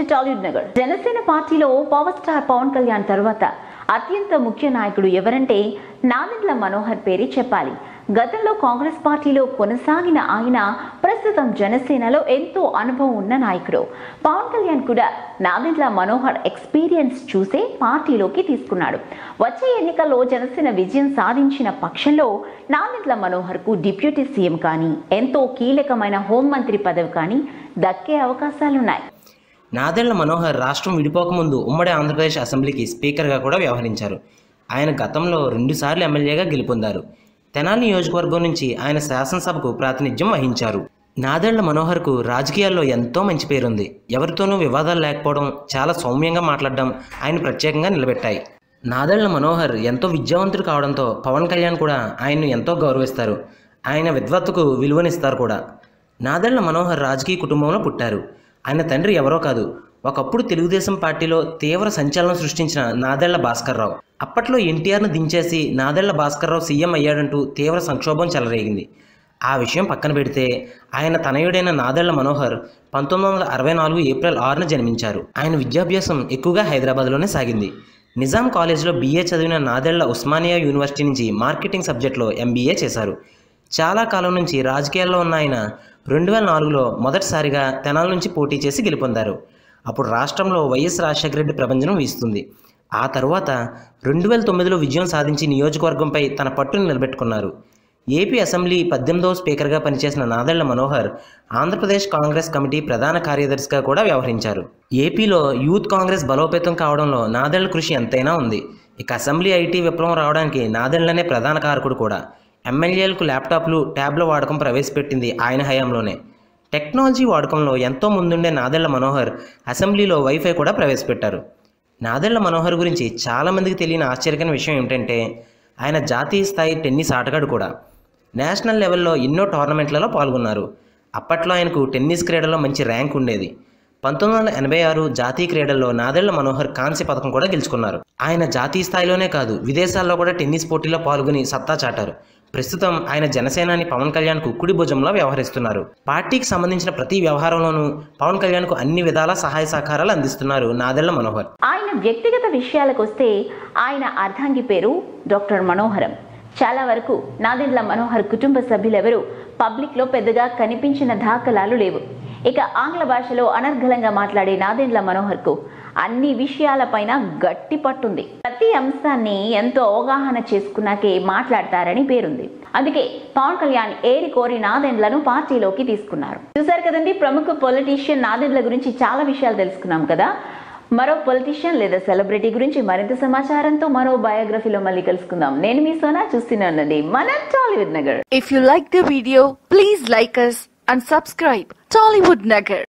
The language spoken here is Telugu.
టు టాలీవుడ్ నగర్ జనసేన పార్టీలో పవర్ స్టార్ పవన్ కళ్యాణ్ తర్వాత అత్యంత ముఖ్య నాయకుడు ఎవరంటే నాదెండ్ల మనోహర్ పేరే చెప్పాలి గతంలో కాంగ్రెస్ పార్టీలో కొనసాగిన ఆయన ప్రస్తుతం జనసేనలో ఎంతో అనుభవం ఉన్న నాయకుడు పవన్ కళ్యాణ్ కూడా నాదెండ్ల మనోహర్ ఎక్స్పీరియన్స్ చూసే పార్టీలోకి తీసుకున్నాడు వచ్చే ఎన్నికల్లో జనసేన విజయం సాధించిన పక్షంలో నాదెండ్ల మనోహర్కు డిప్యూటీ సీఎం కానీ ఎంతో కీలకమైన హోంమంత్రి పదవి కానీ దక్కే అవకాశాలున్నాయి నాదెళ్ల మనోహర్ రాష్ట్రం విడిపోకముందు ఉమ్మడి ఆంధ్రప్రదేశ్ అసెంబ్లీకి స్పీకర్గా కూడా వ్యవహరించారు ఆయన గతంలో రెండుసార్లు ఎమ్మెల్యేగా గెలుపొందారు తెనాలి నియోజకవర్గం నుంచి ఆయన శాసనసభకు ప్రాతినిధ్యం వహించారు నాదెళ్ల మనోహర్కు రాజకీయాల్లో ఎంతో మంచి పేరుంది ఎవరితోనూ వివాదాలు లేకపోవడం చాలా సౌమ్యంగా మాట్లాడడం ఆయన ప్రత్యేకంగా నిలబెట్టాయి నాదెళ్ల మనోహర్ ఎంతో విద్యావంతుడు కావడంతో పవన్ కళ్యాణ్ కూడా ఆయన్ను ఎంతో గౌరవిస్తారు ఆయన విద్వత్తుకు విలువనిస్తారు కూడా నాదెళ్ల మనోహర్ రాజకీయ కుటుంబంలో పుట్టారు ఆయన తండ్రి ఎవరో కాదు ఒకప్పుడు తెలుగుదేశం పార్టీలో తీవ్ర సంచలనం సృష్టించిన నాదెళ్ల భాస్కర్రావు అప్పట్లో ఎన్టీఆర్ను దించేసి నాదెళ్ల భాస్కర్రావు సీఎం అయ్యాడంటూ తీవ్ర సంక్షోభం చెలరేగింది ఆ విషయం పక్కన పెడితే ఆయన తనయుడైన నాదెళ్ల మనోహర్ పంతొమ్మిది వందల అరవై నాలుగు ఏప్రిల్ ఆరున జన్మించారు ఆయన విద్యాభ్యాసం ఎక్కువగా హైదరాబాద్లోనే సాగింది నిజాం కాలేజీలో బీఏ చదివిన నాదెళ్ల ఉస్మానియా యూనివర్సిటీ నుంచి మార్కెటింగ్ సబ్జెక్టులో ఎంబీఏ చేశారు చాలా కాలం నుంచి రాజకీయాల్లో ఉన్న ఆయన రెండు వేల నాలుగులో మొదటిసారిగా తెనాల నుంచి పోటీ చేసి గెలుపొందారు అప్పుడు రాష్ట్రంలో వైఎస్ రాజశేఖర రెడ్డి ప్రభంజనం వీస్తుంది ఆ తరువాత రెండు వేల తొమ్మిదిలో విజయం సాధించి నియోజకవర్గంపై తన పట్టును నిలబెట్టుకున్నారు ఏపీ అసెంబ్లీ పద్దెనిమిదవ స్పీకర్గా పనిచేసిన నాదెళ్ల మనోహర్ ఆంధ్రప్రదేశ్ కాంగ్రెస్ కమిటీ ప్రధాన కార్యదర్శిగా కూడా వ్యవహరించారు ఏపీలో యూత్ కాంగ్రెస్ బలోపేతం కావడంలో నాదెళ్ల కృషి ఎంతైనా ఉంది ఇక అసెంబ్లీ ఐటీ విప్లవం రావడానికి నాదెళ్లనే ప్రధాన కారకుడు కూడా ఎమ్మెల్యేలకు ల్యాప్టాప్లు ట్యాబ్ల వాడకం ప్రవేశపెట్టింది ఆయన హయాంలోనే టెక్నాలజీ వాడకంలో ఎంతో ముందుండే నాదెళ్ల మనోహర్ అసెంబ్లీలో వైఫై కూడా ప్రవేశపెట్టారు నాదెళ్ల మనోహర్ గురించి చాలామందికి తెలియని ఆశ్చర్యకరమైన విషయం ఏమిటంటే ఆయన జాతీయ స్థాయి టెన్నిస్ ఆటగాడు కూడా నేషనల్ లెవెల్లో ఎన్నో టోర్నమెంట్లలో పాల్గొన్నారు అప్పట్లో ఆయనకు టెన్నిస్ క్రీడలో మంచి ర్యాంక్ ఉండేది పంతొమ్మిది వందల ఎనభై ఆరు జాతీయ క్రీడల్లో నాదెళ్ల మనోహర్ కాంస్య పథకం కూడా గెలుచుకున్నారు ఆయన జాతీయ స్థాయిలోనే కాదు విదేశాల్లో కూడా టెన్నిస్ పోటీలో పాల్గొని సత్తా చాటారు ప్రస్తుతం ఆయన జనసేనాని పవన్ కళ్యాణ్కు కుడి భుజంలో వ్యవహరిస్తున్నారు పార్టీకి సంబంధించిన ప్రతి వ్యవహారంలోనూ పవన్ కళ్యాణ్కు అన్ని విధాల సహాయ సహకారాలు అందిస్తున్నారు నాదెళ్ల మనోహర్ ఆయన వ్యక్తిగత విషయాలకు వస్తే ఆయన అర్ధాంగి పేరు డాక్టర్ మనోహరం చాలా వరకు నాదెండ్ల మనోహర్ కుటుంబ సభ్యులెవరూ పబ్లిక్లో పెద్దగా కనిపించిన దాఖలాలు లేవు ఇక ఆంగ్ల భాషలో అనర్గళంగా మాట్లాడే నాదెండ్ల మనోహర్కు అన్ని విషయాలపైన గట్టి పట్టుంది ప్రతి అంశాన్ని ఎంతో అవగాహన చేసుకున్నాకే మాట్లాడతారని పేరుంది అందుకే పవన్ కళ్యాణ్ ఏరి కోరి నాదెండ్లను పార్టీలోకి తీసుకున్నారు చూసారు కదండి ప్రముఖ పొలిటీషియన్ నాదెండ్ల గురించి చాలా విషయాలు తెలుసుకున్నాం కదా మరో పొలిటీషియన్ లేదా సెలబ్రిటీ గురించి మరింత సమాచారంతో మరో బయోగ్రఫీలో మళ్ళీ కలుసుకుందాం నేను మీ సోనా చూస్తున్నానండి మన Tollywood Nagar If you like the video, please like us and subscribe Tollywood Nagar.